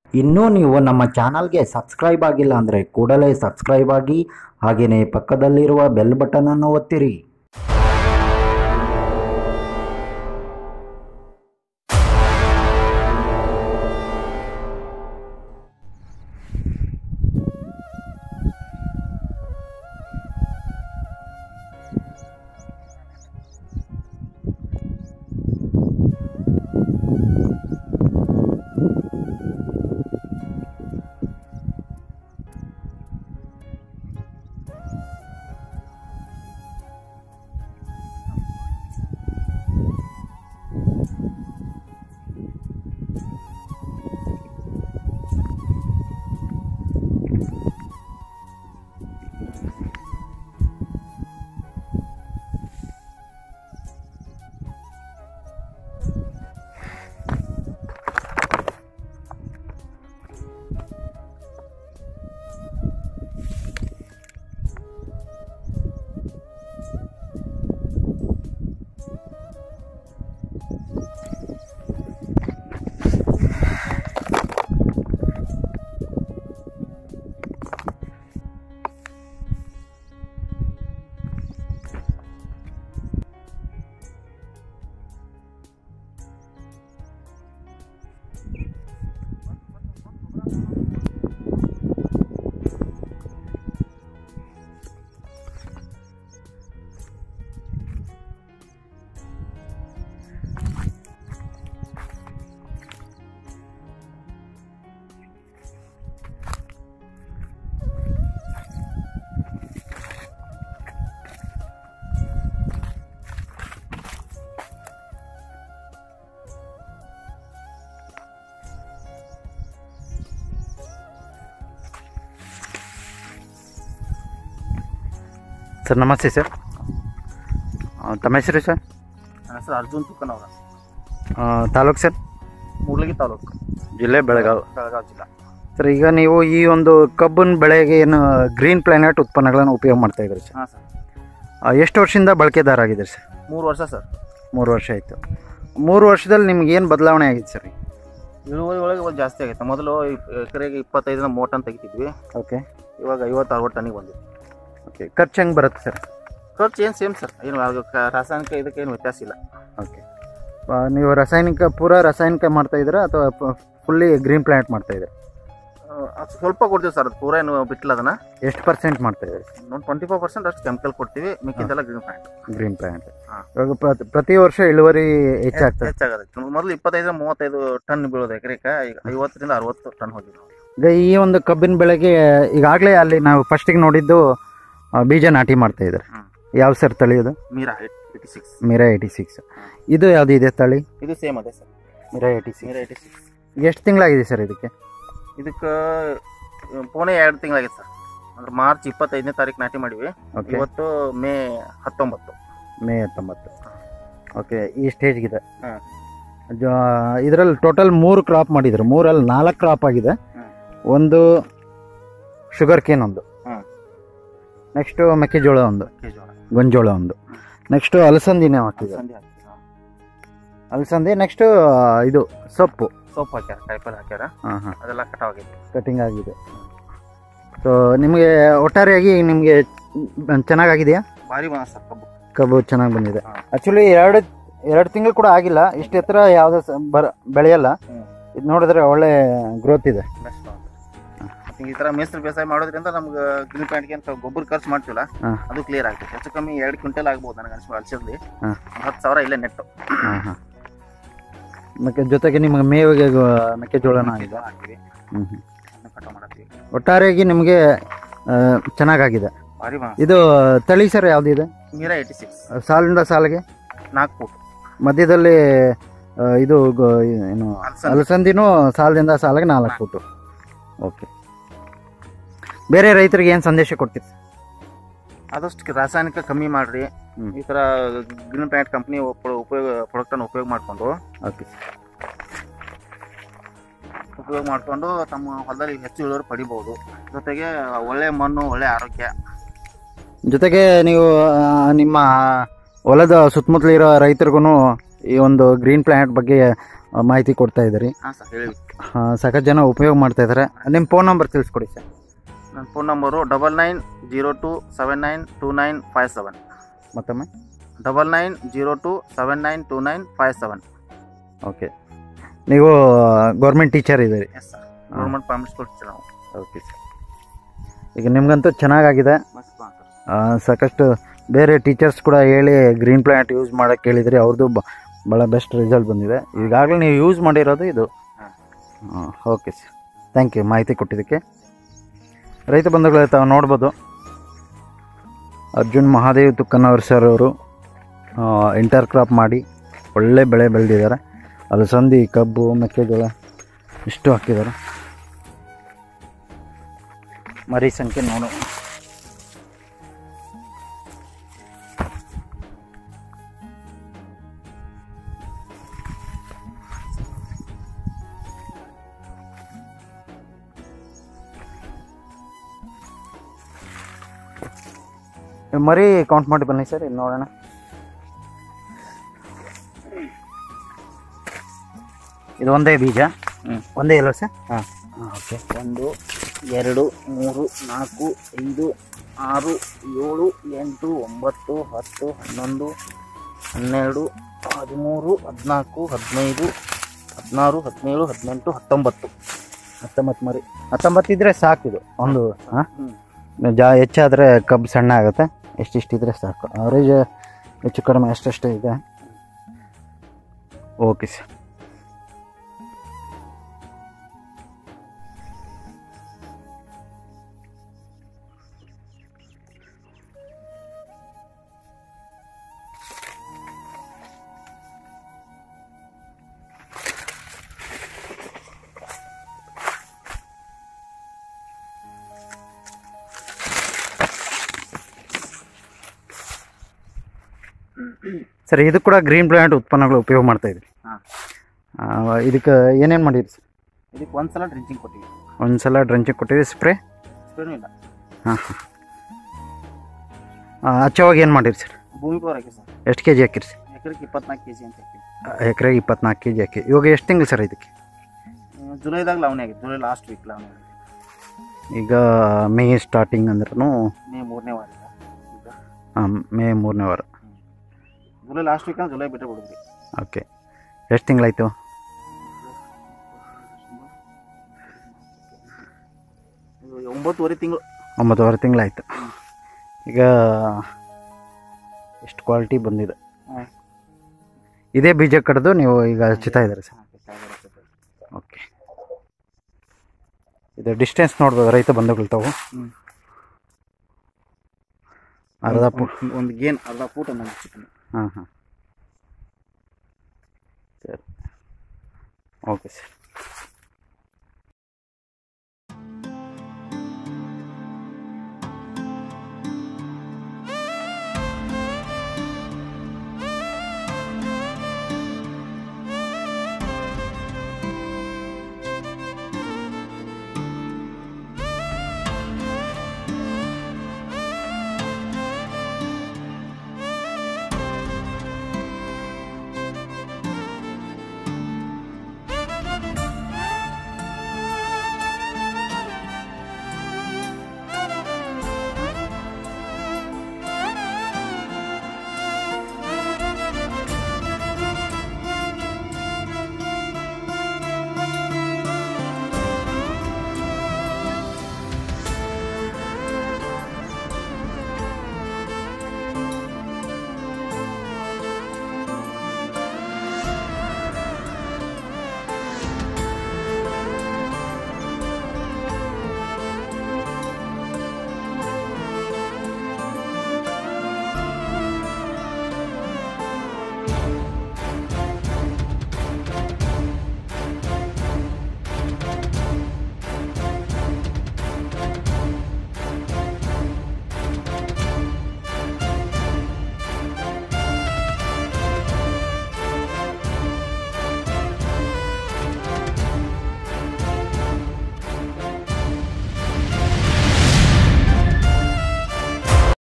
ಇನ್ನೂ ನೀವು ನಮ್ಮ ಚಾನಲ್ಗೆ ಸಬ್ಸ್ಕ್ರೈಬ್ ಆಗಿಲ್ಲ ಅಂದರೆ ಕೂಡಲೇ ಸಬ್ಸ್ಕ್ರೈಬ್ ಆಗಿ ಹಾಗೆಯೇ ಪಕ್ಕದಲ್ಲಿರುವ ಬೆಲ್ ಬಟನನ್ನು ಒತ್ತಿರಿ ಸರ್ ನಮಸ್ತೆ ಸರ್ ಆ, ತಮ್ಮ ಹೆಸರು ಸರ್ ನನ್ನ ಹೆಸರು ಅರ್ಜುನ್ ತುಕ್ಕನವರ ಆ, ತಾಲೂಕು ಸರ್ ಮೂಡ್ಲಗಿ ತಾಲೂಕು ಜಿಲ್ಲೆ ಬೆಳಗಾವಿ ಬೆಳಗಾವಿ ಜಿಲ್ಲಾ ಸರ್ ಈಗ ನೀವು ಈ ಒಂದು ಕಬ್ಬನ್ ಬೆಳೆಗೆ ಏನು ಗ್ರೀನ್ ಪ್ಲಾನೆಟ್ ಉತ್ಪನ್ನಗಳನ್ನು ಉಪಯೋಗ ಮಾಡ್ತಾ ಇದ್ರಿ ಸರ್ ಹಾಂ ಸರ್ ಆ, ಎಷ್ಟು ವರ್ಷದಿಂದ ಬಳಕೆದಾರ ಆಗಿದ್ದೀರಿ ಸರ್ ಮೂರು ವರ್ಷ ಸರ್ ಮೂರು ವರ್ಷ ಆಯಿತು ಮೂರು ವರ್ಷದಲ್ಲಿ ನಿಮ್ಗೆ ಏನು ಬದಲಾವಣೆ ಆಗಿದೆ ಸರ್ ಇಳುವರಿ ಒಳಗೆ ಒಂದು ಜಾಸ್ತಿ ಆಗೈತೆ ಮೊದಲು ಇಪ್- ಎಕರೆಗೆ ಇಪ್ಪತ್ತೈದರಿಂದ ಮೂವತ್ತು ಟನ್ ತೆಗಿತಿದ್ವಿ ಓಕೆ ಇವಾಗ ಐವತ್ತು ಅರವತ್ತು ಟನ್ನಿಗೆ ಬಂದಿದೆ ಓಕೆ ಖರ್ಚು ಹೆಂಗೆ ಬರುತ್ತೆ ಸರ್ ಖರ್ಚು ಏನು ಸೇಮ್ ಸರ್ ಏನು ಅದು ಕ- ರಾಸಾಯನಿಕ ಇದಕ್ಕೆ ಏನು ವ್ಯತ್ಯಾಸ ಇಲ್ಲ ಓಕೆ ನೀವು ರಾಸಾಯನಿಕ ಪೂರಾ ರಾಸಾಯನಿಕ ಮಾಡ್ತಾ ಇದ್ದೀರಾ ಅಥವಾ ಫುಲ್ಲಿ ಗ್ರೀನ್ ಪ್ಲಾನೆಟ್ ಮಾಡ್ತಾ ಇದ್ದೀರಾ ಆ, ಅದು ಸ್ವಲ್ಪ ಕೊಡ್ತೀವಿ ಸರ್ ಅದು ಪೂರ ಏನು ಬಿಟ್ಟಿಲ್ಲ ಅದನ್ನ ಎಷ್ಟು ಪರ್ಸೆಂಟ್ ಮಾಡ್ತಾ ಇದ್ದೀರಿ ಒಂದು ಟ್ವೆಂಟಿ ಫೈವ್ ಪರ್ಸೆಂಟ್ ಅಷ್ಟು ಕೆಮಿಕಲ್ ಕೊಡ್ತೀವಿ ಮಿಕ್ಕಿದ್ದೆಲ್ಲ ಗ್ರೀನ್ ಪ್ಲಾಂಟ್ ಗ್ರೀನ್ ಪ್ಲಾನೆಟ್ ಹಾ. ಇವಾಗ ಪ್ರತಿ- ಪ್ರತಿ ವರ್ಷ ಇಳುವರಿ ಹೆಚ್ಚಾಗ್ತದೆ ಹೆಚ್ಚಾಗತ್ತೆ ಮೊದಲು ಇಪ್ಪತ್ತೈದರಿಂದ ಮೂವತ್ತೈದು ಟನ್ ಬೀಳೋದು ಎಕರೆಗೆ ಈಗ ಐವತ್ತರಿಂದ ಅರವತ್ತು ಟನ್ ಹೋಗಿದೆ ಈಗ ಈ ಒಂದು ಕಬ್ಬಿನ ಬೆಳೆಗೆ ಈಗಾಗಲೇ ಅಲ್ಲಿ ನಾವು ಫಸ್ಟಿಗೆ ನೋಡಿದ್ದು ಆ, ಬೀಜ ನಾಟಿ ಮಾಡ್ತಾ ಇದ್ದಾರೆ ಹ್ಮ್. ಯಾವ ಸರ್ ತಳಿ ಇದು ಮೀರಾ ಏಯ್ಟಿ ಸಿಕ್ಸ್ ಮಿರಾ ಏಯ್ಟಿ ಸಿಕ್ಸ್ ಇದು ಯಾವುದು ಇದೆ ತಳಿ ಇದು ಸೇಮ್ ಅದೇ ಸರ್ ಮಿರಾ ಏಯ್ಟಿ ಸಿಕ್ಸ್ ಮೀರಾ ಏಯ್ಟಿ ಸಿಕ್ಸ್ ಎಷ್ಟು ತಿಂಗಳಾಗಿದೆ ಸರ್ ಇದಕ್ಕೆ ಇದಕ್ಕೆ ಪೋಣೆ ಎರಡು ತಿಂಗಳಾಗಿತ್ತು ಸರ್ ಅಂದ್ರೆ ಮಾರ್ಚ್ ಇಪ್ಪತ್ತೈದನೇ ತಾರೀಕು ನಾಟಿ ಮಾಡಿವಿ ಓಕೆ ಇವತ್ತು ಮೇ ಹತ್ತೊಂಬತ್ತು ಮೇ ಹತ್ತೊಂಬತ್ತು ಓಕೆ ಈ ಸ್ಟೇಜ್ಗಿದೆ ಹಾ. ಇದರಲ್ಲಿ ಟೋಟಲ್ ಮೂರು ಕ್ರಾಪ್ ಮಾಡಿದ್ರು ಮೂರಲ್ಲಿ ನಾಲ್ಕು ಕ್ರಾಪ್ ಆಗಿದೆ ಹ್ಮ್. ಒಂದು ಶುಗರ್ ಕೇನ್ ಒಂದು ಹ್ಮ್. ನೆಕ್ಸ್ಟು ಮೆಕ್ಕೆಜೋಳ ಒಂದು ಮೆಕ್ಕೆಜೋಳ ಗೊಂಜೋಳ ಒಂದು ನೆಕ್ಸ್ಟು ಅಲಸಂದಿನೇ ಹಾಕಿದ್ದಾರೆ ಸಂಧಿ ಹಾಕ್ತೀವಿ ನಾವು. ಅಲಸಂದಿ ನೆಕ್ಸ್ಟು ಇದು ಸೊಪ್ಪು ಸೊಪ್ಪು ಹಾಕ್ಯಾರ ಕಾಯಿಪಲ್ಲೆ ಹಾಕ್ಯಾರ ಹಾಂ ಹಾಂ ಅದೆಲ್ಲ ಕಟಾವ್ ಆಗೈತಿ ಕಟಿಂಗ್ ಆಗಿದೆ ಸೊ ನಿಮಗೆ ಒಟ್ಟಾರೆಯಾಗಿ ನಿಮಗೆ ಚೆನ್ನಾಗಾಗಿದೆಯಾ ಭಾರಿ ಬಂದ ಸರ್ ಕಬ್ಬು ಕಬ್ಬು ಚೆನ್ನಾಗಿ ಬಂದಿದೆ ಹಾ. ಆ್ಯಕ್ಚುಲಿ ಎರಡು ಎರಡು ತಿಂಗಳು ಕೂಡ ಆಗಿಲ್ಲ ಇಷ್ಟು ಎತ್ತರ ಯಾವುದೇ ಸ- ಬರ ಬೆಳೆಯಲ್ಲ ಹ್ಮ್. ಇದು ನೋಡಿದ್ರೆ ಒಳ್ಳೆ ಗ್ರೋತ್ ಇದೆ ಬೆಸ್ಟ್ ಈ ತರ ಮೇಸ್ತ್ರಿ ಬೇಸಾಯ ಮಾಡೋದ್ರಿಂದ ನಮ್ಗೆ ಗ್ರೀನ್ ಪ್ಯಾಂಟ್ಗೆ ಅಂತ ಗೊಬ್ಬರ ಖರ್ಚು ಮಾಡ್ತೀವಲ್ಲ ಹಾ. ಅದು ಕ್ಲಿಯರ್ ಆಗ್ತೈತೆ ಹೆಚ್ಚು ಕಮ್ಮಿ ಎರಡು ಕ್ವಿಂಟಲ್ ಆಗ್ಬೋದು ನನಗೆ ಅನ್ಸ್ಬೋದು ಅಲ್ಸರ್ಲಿ ಹಾ. ಹತ್ತು ಸಾವಿರ ಇಲ್ಲೇ ನೆಟ್ಟು ಹಾಂ ಹಾಂ ಮತ್ತೆ ಜೊತೆಗೆ ನಿಮಗೆ ಮೇವಿಗೆ ಗೊ- ಮೆಕ್ಕೆಜೋಳನೂ ಆಗಿದೆ ಹಾಕ್ತೀವಿ ಹ್ಞೂ ಹ್ಞೂ ಅದನ್ನ ಕಟಾವ್ ಮಾಡತ್ತೀವಿ ಒಟ್ಟಾರೆಯಾಗಿ ನಿಮಗೆ ಆ, ಚೆನ್ನಾಗಾಗಿದೆ ಭಾರಿ ಬಂದ ಇದು ತಳಿ ಸರ್ ಯಾವುದಿದೆ ಮೀರಾ ಏಯ್ಟಿ ಸಿಕ್ಸ್ ಸಾಲಿಂದ ಸಾಲಿಗೆ ನಾಲ್ಕು ಫೂಟ್ ಮಧ್ಯದಲ್ಲಿ ಆ, ಇದು ಗೊ- ಏನು ಅಲಸಂದಿ. ಅಲಸಂದಿನೂ ಸಾಲದಿಂದ ಸಾಲಿಗೆ ನಾಲ್ಕು ಫುಟ್ಟು ಓಕೆ ಬೇರೆ ರೈತರಿಗೆ ಏನು ಸಂದೇಶ ಕೊಡ್ತೀರಿ ಆದಷ್ಟು ರಾಸಾಯನಿಕ ಕಮ್ಮಿ ಮಾಡ್ರಿ ಹ್ಮ್. ಈ ತರ ಗ್ರೀನ್ ಪ್ಲಾಂಟ್ ಕಂಪ್ನಿ ಉಪಯೋಗ ಪ್ರಾಡಕ್ಟ್ ಅನ್ನು ಉಪಯೋಗ ಮಾಡ್ಕೊಂಡು ಓಕೆ ಉಪಯೋಗ ಮಾಡ್ಕೊಂಡು ತಮ್ಮ ಹೊಲದಲ್ಲಿ ಹೆಚ್ಚು ಇಳುವರಿ ಪಡಿಬಹುದು ಜೊತೆಗೆ ಒಳ್ಳೆ ಮಣ್ಣು ಒಳ್ಳೆ ಆರೋಗ್ಯ ಜೊತೆಗೆ ನೀವು ಆ, ನಿಮ್ಮ ಹೊಲದ ಸುತ್ತಮುತ್ತಲಿರೋ ರೈತರಿಗೂ ಈ ಒಂದು ಗ್ರೀನ್ ಪ್ಲಾನೆಟ್ ಬಗ್ಗೆ ಆ, ಮಾಹಿತಿ ಕೊಡ್ತಾ ಇದ್ದೀರಿ ಹಾ ಸರ್ ಹೇಳಿ ಸಾಕಷ್ಟು ಜನ ಉಪಯೋಗ ಮಾಡ್ತಾ ಇದ್ದಾರೆ ನಿಮ್ಮ ಫೋನ್ ನಂಬರ್ ತಿಳಿಸ್ಕೊಡಿ ಸರ್ ನನ್ನ phone number double nine zero two seven nine two nine five seven ಮತ್ತೊಮ್ಮೆ double nine zero two seven nine two nine five seven okay ನೀವು ಗೌರ್ಮೆಂಟ್ ಟೀಚರ್ ಇದ್ದೀರಿ yes sir government primary school teacher ನಾವು okay sir ಈಗ ನಿಮಗಂತೂ ಚೆನ್ನಾಗಾಗಿದೆ ಮಸ್ತ್ ಅಂತ ಆ, ಸಾಕಷ್ಟು ಬೇರೆ ಟೀಚರ್ಸ್ ಕೂಡ ಹೇಳಿ ಗ್ರೀನ್ ಪ್ಲಾಂಟ್ ಯೂಸ್ ಮಾಡೋಕ್ಕೆ ಹೇಳಿದ್ರಿ ಅವ್ರದ್ದು ಭಾಳ ಬೆಸ್ಟ್ ರಿಸಲ್ಟ್ ಬಂದಿದೆ ಈಗಾಗಲೇ ನೀವು ಯೂಸ್ ಮಾಡಿರೋದು ಇದು ಓಕೆ ಸರ್ ಥ್ಯಾಂಕ್ ಯು ಮಾಹಿತಿ ಕೊಟ್ಟಿದ್ದಕ್ಕೆ ರೈತ ಬಂಧುಗಳೇ ತಾವು ನೋಡ್ಬೋದು ಅರ್ಜುನ್ ಮಹಾದೇವ್ ತುಕ್ಕನವರ್ ಸರ್ ಅವರು ಇಂಟರ್ ಕ್ರಾಪ್ ಮಾಡಿ ಒಳ್ಳೆ ಬೆಳೆ ಬೆಳೆದಿದ್ದಾರೆ ಅಲಸಂದಿ ಕಬ್ಬು ಮೆಕ್ಕೆಜೋಳ ಇಷ್ಟು ಹಾಕಿದ್ದಾರೆ ಮರಿ ಸಂಖ್ಯೆ ನೋಡು ಮರಿ ಕೌಂಟ್ ಮಾಡಿ ಬನ್ನಿ ಸರ್ ಇಲ್ಲಿ ನೋಡೋಣ ಇದು ಒಂದೇ ಬೀಜ ಒಂದೇ ಇಲ್ಲ ಸರ್ ಹಾಂ ಓಕೆ ಒಂದು ಎರಡು ಮೂರು ನಾಲ್ಕು ಐದು ಆರು ಏಳು ಎಂಟು ಒಂಬತ್ತು ಹತ್ತು ಹನ್ನೊಂದು ಹನ್ನೆರಡು ಹದಿಮೂರು ಹದಿನಾಲ್ಕು ಹದಿನೈದು ಹದಿನಾರು ಹದಿನೇಳು ಹದಿನೆಂಟು ಹತ್ತೊಂಬತ್ತು ಹತ್ತೊಂಬತ್ತು ಮರಿ ಹತ್ತೊಂಬತ್ತು ಇದ್ರೆ ಸಾಕಿದು ಒಂದು ಹಾಂ ಜಾ ಹೆಚ್ಚಾದರೆ ಕಬ್ಬು ಸಣ್ಣ ಆಗುತ್ತೆ ಎಷ್ಟಿಷ್ಟಿದ್ರೆ ಸಾಕು ಅವರೇಜ್ ಹೆಚ್ಚು ಕಡಿಮೆ ಅಷ್ಟಷ್ಟೇ ಇದೆ ಓಕೆ ಸರ್ ಸರ್ ಇದು ಕೂಡ ಗ್ರೀನ್ ಪ್ಲಾಂಟ್ ಉತ್ಪನ್ನಗಳು ಉಪಯೋಗ ಮಾಡ್ತಾ ಇದ್ರಿ ಹಾಂ ಇದಕ್ಕೆ ಏನೇನು ಮಾಡಿರಿ ಸರ್ ಇದಕ್ಕೆ ಒಂದು ಸಲ ಡ್ರಿಂಕಿಂಗ್ ಕೊಟ್ಟಿವಿ ಒಂದು ಸಲ ಡ್ರಂಚಿಂಗ್ ಕೊಟ್ಟಿರಿ ಸ್ಪ್ರೇ ಸ್ಪ್ರೇನೂ ಇಲ್ಲ ಹಾಂ ಹಾಂ ಹಚ್ಚೋವಾಗ ಏನು ಮಾಡಿರಿ ಸರ್ ಭೂಮಿ ಪವರ್ ಹಾಕಿ ಸರ್ ಎಷ್ಟು ಕೆ ಜಿ ಹಾಕಿರಿ ಸರ್ ಎಕರೆಗೆ ಇಪ್ಪತ್ನಾಲ್ಕು ಕೆ ಜಿ ಅಂತ ಹಾಕಿ ಎಕರೆಗೆ ಇಪ್ಪತ್ನಾಲ್ಕು ಕೆ ಜಿ ಹಾಕಿ ಇವಾಗ ಎಷ್ಟು ತಿಂಗಳು ಸರ್ ಇದಕ್ಕೆ ಜುಲೈದಾಗ ಲಾವಣಿ ಆಗಿತ್ತು ಜುಲೈ ಲಾಸ್ಟ್ ವೀಕ್ ಲಾವಣಿ ಆಗಿತ್ತು ಈಗ ಮೇ ಸ್ಟಾರ್ಟಿಂಗ್ ಅಂದ್ರೂ ಮೇ ಮೂರನೇ ವಾರ ಈಗ ಮೇ ಮೂರನೇ ವಾರ ಜುಲೈ ಲಾಸ್ಟ್ ವೀಕ್ ಅಂದ್ರೆ ಜುಲೈ ಬಿಟ್ಟೆ ಬಿಡಿದ್ರಿ ಓಕೆ ಎಷ್ಟು ತಿಂಗಳಾಯ್ತು ಇದು ಒಂಬತ್ತುವರೆ ತಿಂಗಳು ಒಂಬತ್ತುವರೆ ತಿಂಗಳಾಯ್ತು ಈಗ ಎಷ್ಟು ಕ್ವಾಲಿಟಿ ಬಂದಿದೆ ಹಾಂ ಇದೇ ಬೀಜ ಕಡ್ದು ನೀವು ಈಗ ಹಚ್ಚುತ್ತಾ ಇದ್ದಾರೆ ಸರ್ ಓಕೆ ಇದು ಡಿಸ್ಟೆನ್ಸ್ ನೋಡ್ಬೋದು ರೈತ ಬಂಧುಗಳು ತಾವು ಹ್ಮ್. ಅರ್ಧ ಫುಟ್ ಒಂದು ಗೇನ್ ಅರ್ಧ ಫೂಟ್ ಅನ್ನೋ ಚಿಕನ್ ಹಾಂ ಹಾಂ ಸರಿ ಓಕೆ ಸರ್